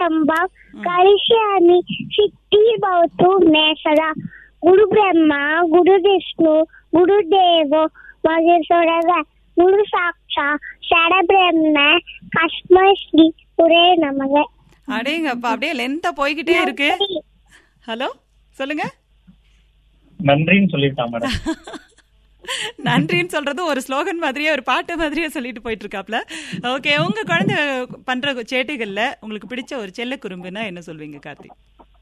संभव करिष्यामि सिद्धिर्भवतु मे सदा गुरु ब्रह्मा गुरु विष्णु गुरुदेवो महेश्वरः गुरु साक्षात् शरब्रह्म कस्मै श्री गुरे नमः அடேங்கப்பா அப்படியே லென்த்தா போய்கிட்டே இருக்கு ஹலோ சொல்லுங்க நன்றின்னு சொல்லிட்டான் மேடம் நன்றின்னு சொல்றது ஒரு ஸ்லோகன் மாதிரியே ஒரு பாட்டு மாதிரியே சொல்லிட்டு போயிட்டு இருக்காப்ல ஓகே உங்க குழந்தை பண்ற சேட்டைகள்ல உங்களுக்கு பிடிச்ச ஒரு செல்ல குறும்புனா என்ன சொல்வீங்க கார்த்திக்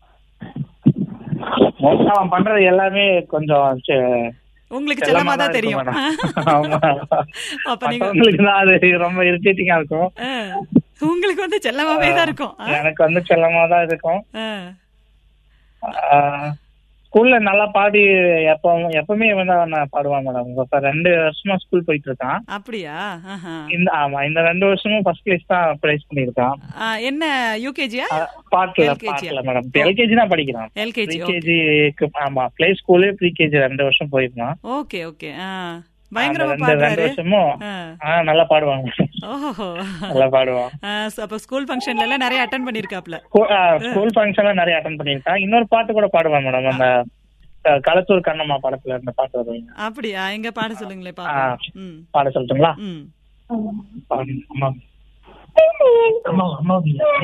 மோஸ்டா அவன் பண்றது எல்லாமே கொஞ்சம் செ- உங்களுக்கு செல்லமா தான் தெரியும் இருக்கும் madam. ஆமா. அப்ப நீங்க மத்தவங்களுக்கு தான் அது ரொம்ப இரிட்டேட்டிங்கா இருக்கும் ஆ, உங்களுக்கு வந்து செல்லமாவே தான் இருக்கும் ஆ? எனக்கு வந்து செல்லமா தான் இருக்கும் ஆ. ஸ்கூல்ல நல்லா பாடி எப்போ எப்பவுமே வந்து அவன் பாடுவான் மேடம் இப்ப ரெண்டு வருஷமா ஸ்கூல் போயிட்டு இருக்கான் அப்படியா ஆஹா. இந்த ஆமா இந்த ரெண்டு வருஷமும் ஃபர்ஸ்ட் பிளேஸ் தான் பிரைஸ் பண்ணிருக்கான் ஆ, என்ன யூகேஜியா பாட்டுல LKG -யா? பாட்டுல மேடம் எல்கேஜி தான் படிக்கிறான் எல்கேஜி ப்ரீகேஜிக்கு ஆமா பிளே ஸ்கூலு ப்ரீகேஜி ரெண்டு வருஷம் போயிருக்கான் ஓகே ஓகே ஆ அந்த பயங்கரமா ரெண்டு ரெண்டு பாடுறாரு வருஷமும் ஆ. ஆ நல்லா பாடுவாங்க ஓஹோ நல்லா பாடுவான் ஆ, so அப்ப ஸ்கூல் ஃபங்க்ஷன்ல எல்லாம் நிறைய அட்டன் பண்ணிருக்காப்ல ஸ்கூல் ஃபங்க்ஷன்ல நிறைய அட்டன் பண்ணிருக்கான் இன்னொரு பாட்டு கூட பாடுவான் மேடம் அந்த அஹ், களத்தூர் கண்ணம்மா படத்துல இந்த பாட்டு வருவீங்க அப்படியா எங்க பாட சொல்லுங்களேன் ஆ, பாப்போம் ம் பாட சொல்லட்டுங்களா ம் பாடுங்க. அம்மா அம்மா அம்மா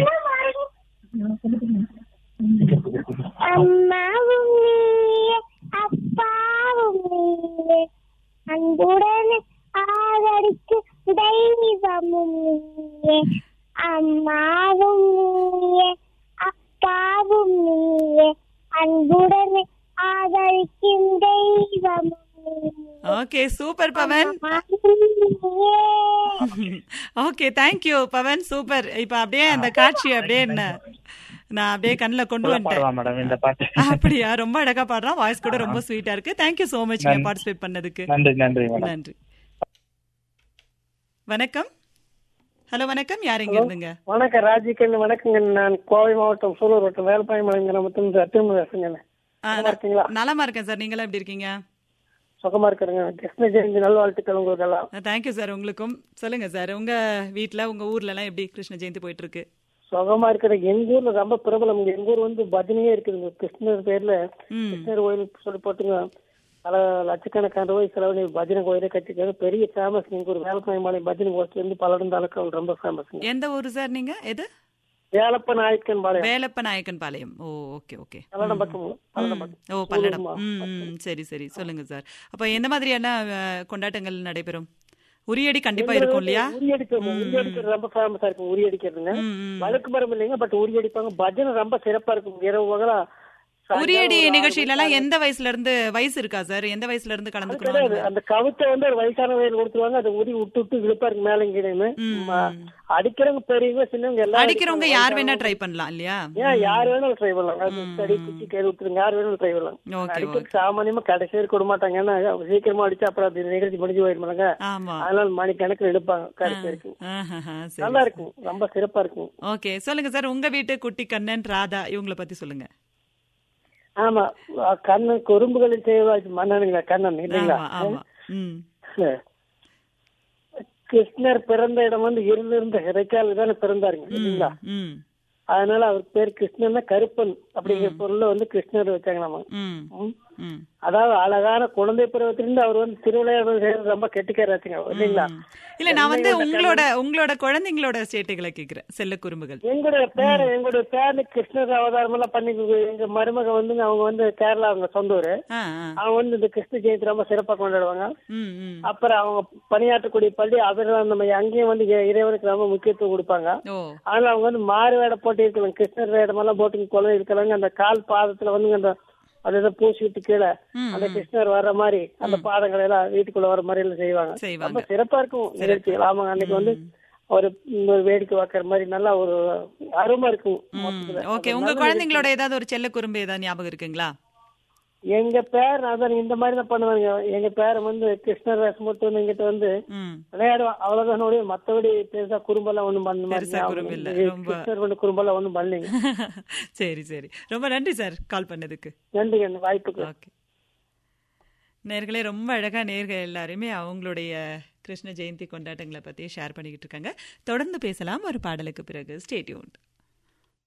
அம்மாவும் நீயே அப்பாவும் நீயே அன்புடன் ஆதரிக்கு தெய்வமும் நீயே அம்மாவும் நீயே அப்பாவும் நீயே அன்புடன் ஆதரிக்கும் தெய்வமும் நீயே ஓகே சூப்பர் பவன் நீயே ஓகே தேங்க்யூ பவன் சூப்பர் இப்ப அப்படியே அந்த காட்சி அப்படியே என்ன நான் அப்படியே கண்ணுல கொண்டு நல்லா வந்துட்டேன் பாடுவான் மேடம் இந்த பாட்டு அப்படியா ரொம்ப அழகா பாடுறான் வாய்ஸ் கூட ரொம்ப ஸ்வீட்டா இருக்கு தேங்க்யூ சோ மச் நீங்க பார்ட்டிசிபேட் பண்ணதுக்கு நன்றி நன்றி மேடம் நன்றி வணக்கம் ஹலோ வணக்கம் யார் எங்க இருந்துங்க வணக்கம் ராஜிகண்ணு வணக்கங்க நான் கோவை மாவட்டம் சூலூர் வட்டம் வேலப்பாயமலை கிராமத்துல திரும்ப பேசுங்க ஆ, நல்லா இருக்கீங்களா நலமா இருக்கேன் சார் நீங்களும் எப்படி இருக்கீங்க சுகமா இருக்கிறேங்க கிருஷ்ண ஜெயந்தி நல்வாழ்த்துக்கள் உங்களுக்கு எல்லாம் தேங்க்யூ சார் உங்களுக்கும் சொல்லுங்க சார் உங்க வீட்ல உங்க ஊர்ல எல்லாம் எப்படி கிருஷ்ண ஜெயந்தி போயிட்டு இருக்கு சுகமா இருக்கிற எங்க ஊர்ல ரொம்ப பிரபலம் எங்க ஊர் வந்து பஜனையே இருக்குதுங்க கிருஷ்ணர் பேர்ல ம் கிருஷ்ணர் கோயில் சொல்லி போட்டுங்க பல லட்சக்கணக்கான ரூபாய் செலவு பஜனை கோயிலே கட்டிருக்காங்க பெரிய ஃபேமஸ் எங்க ஊர் வேலப்பாயமலை பஜனை கோஷ்டி வந்து பலரும் தாலுக்கா ரொம்ப ஃபேமஸ்ங்க எந்த ஊர் சார் நீங்க எது Velappa Nayakkan Palayam Velappa Nayakkan Palayam oh okay okay Palladam பக்கம் பல்லடம் பக்கம் ஓ பல்லடம் ம் ம், சரி சரி சொல்லுங்க சார் அப்ப எந்த மாதிரியான அஹ், கொண்டாட்டங்கள் நடைபெறும் உரியடி கண்டிப்பா இருக்கும் இல்லையா உரியடிக்கிறது உரியடிக்கிறது ரொம்ப ஃபேமஸா இருக்கும் உரியடிக்கிறதுங்க ம், ம். வழக்கு மரம் இல்லைங்க பட் உரியடிப்பாங்க பஜனை ரொம்ப சிறப்பா இருக்கும் இரவு பகலா உரியடி நிகழ்ச்சியில எல்லாம் எந்த வயசுல இருந்து வயசு இருக்கா சார் எந்த வயசுல இருந்து கிடையாது கலந்துக்கணும் அந்த கவுத்தை வந்து ஒரு வயசான வயல் கொடுத்துருவாங்க அதை உரி விட்டு விட்டு இழுப்பா இருக்கு மேலே கீழேன்னு அடிக்கிறவங்க பெரியவங்க சின்னவங்க எல்லாம் அடிக்கிறவங்க யார் வேணா ட்ரை பண்ணலாம் இல்லையா ஏன் யார் வேணாலும் ட்ரை பண்ணலாம் அது தடி குச்சி கயிறு விட்டுருங்க யார் வேணாலும் ட்ரை பண்ணலாம் ஓகே அடிக்கிறதுக்கு சாமானியமா கடைசி வரைக்கும் விட மாட்டாங்க ஏன்னா சீக்கிரமா அடிச்சா அப்புறம் அது நிகழ்ச்சி முடிஞ்சு போயிடுமாங்க ஆமா அதனால மணிக்கணக்கில் எடுப்பாங்க கடைசி வரைக்கும் ஆஹாஹா, சரி நல்லா இருக்கும் ரொம்ப சிறப்பா இருக்கும் ஓகே சொல்லுங்க சார் உங்க வீட்டு குட்டி கண்ணன் ராதா இவங்கள பத்தி சொல்லுங்க ஆமா கண்ணன் குறும்புகளில் செய்வாச்சு மன்னனுங்களா கண்ணன் இல்லைங்களா ஆமா ஆமா ம் கிருஷ்ணர் பிறந்த இடம் வந்து இருந்திருந்த இறைக்கால் தானே பிறந்தாருங்க இல்லைங்களா ம் அதனால அவர் பேர் கிருஷ்ணன் கருப்பன் அப்படிங்கிற பொருள்ல வந்து கிருஷ்ணர் வச்சாங்க நம்ம ம் ம். ம் அதாவது அழகான குழந்தை பருவத்திலிருந்து அவர் வந்து திருவிளையாடல் செய்யறது ரொம்ப கெட்டிக்காராச்சுங்க இல்லைங்களா இல்ல நான் வந்து உங்களோட உங்களோட குழந்தைங்களோட சேட்டைகளை கேக்குறேன் செல்ல குறும்புகள் எங்களுடைய பேர எங்களுடைய பேரு கிருஷ்ணர் அவதாரம் எல்லாம் பண்ணி எங்க மருமக வந்து அவங்க வந்து கேரளா அவங்க சொந்த ஊரு ஆ ஆ அவங்க வந்து இந்த கிருஷ்ண ஜெயந்தி ரொம்ப சிறப்பா கொண்டாடுவாங்க ம் ம் அப்புறம் அவங்க பணியாற்றக்கூடிய பள்ளி அதெல்லாம் நம்ம அங்கேயும் வந்து இ- இறைவனுக்கு ரொம்ப முக்கியத்துவம் கொடுப்பாங்க ஓ அதனால அவங்க வந்து மாறு வேட போட்டு இருக்கலாம் கிருஷ்ணர் வேடமெல்லாம் போட்டு குழந்தை இருக்கலாங்க அந்த கால் பாதத்துல வந்து அந்த அதை பூசிட்டு கீழே ம், அந்த கிருஷ்ணர் வர்ற மாதிரி அந்த பாதங்களை எல்லாம் வீட்டுக்குள்ள வர மாதிரி எல்லாம் செய்வாங்க செய்வாங்க. ரொம்ப சிறப்பா இருக்கும் நிகழ்ச்சிகள் ஆமாங்க அன்னைக்கு வந்து ஒரு ஒரு வேடிக்கை பார்க்கற மாதிரி நல்லா ஒரு அருமா இருக்கும் மொத்தத்துல. ஓகே உங்க குழந்தைங்களோட ஏதாவது ஒரு செல்ல குறும்பு ஏதாவது ஞாபகம் இருக்குங்களா எங்க பேர் அதான் இந்த மாதிரி தான் பண்ணுவாங்க எங்க பேரை வந்து கிருஷ்ணர் வேஷம் போட்டு வந்து எங்கிட்ட வந்து ம் விளையாடுவான் அவ்வளவுதான் ஒழிய மத்தபடி பெருசா குறும்பெல்லாம் ஒண்ணும் பண்ண பெருசா குறும்பு இல்ல, மாட்டேங்க ரொம்ப. கிருஷ்ணர் வந்து குறும்பெல்லாம் ஒண்ணும் பண்ணலைங்க சரி சரி ரொம்ப நன்றி சார் கால் பண்ணதுக்கு நன்றிங்க இந்த வாய்ப்புக்கு ஓகே நேர்களே ரொம்ப அழகா நேர்கள் எல்லாருமே அவங்களுடைய கிருஷ்ண ஜெயந்தி கொண்டாட்டங்களை பத்தி ஷேர் பண்ணிக்கிட்டு இருக்காங்க தொடர்ந்து பேசலாம் ஒரு பாடலுக்கு பிறகு ஸ்டேட்யூன்